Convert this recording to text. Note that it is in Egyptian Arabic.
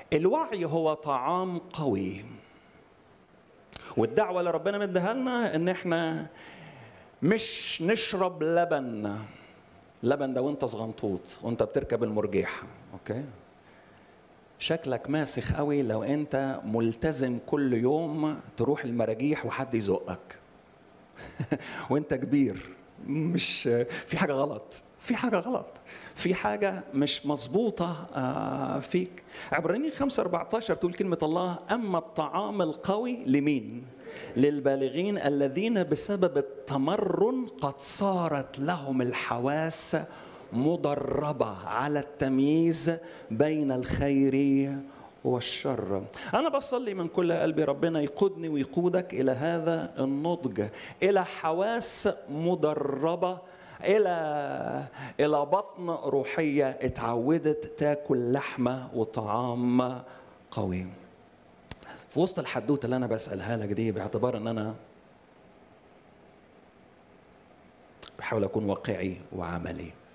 الوعي هو طعام قوي والدعوه اللي ربنا مديها لنا ان احنا مش نشرب لبن لبن ده وانت صغنطوط وانت بتركب المرجيحه اوكي شكلك ماسخ قوي لو انت ملتزم كل يوم تروح المراجيح وحد يزقك وانت كبير مش في حاجه غلط في حاجه غلط في حاجه مش مظبوطه آه، فيك عبرانيين 5 14 تقول كلمه الله اما الطعام القوي لمين للبالغين الذين بسبب التمرن قد صارت لهم الحواس مدربه على التمييز بين الخير والشر أنا بصلي من كل قلبي ربنا يقودني ويقودك إلى هذا النضج إلى حواس مدربة إلى إلى بطن روحية اتعودت تاكل لحمة وطعام قوي في وسط الحدوتة اللي أنا بسألها لك دي باعتبار إن أنا بحاول أكون واقعي وعملي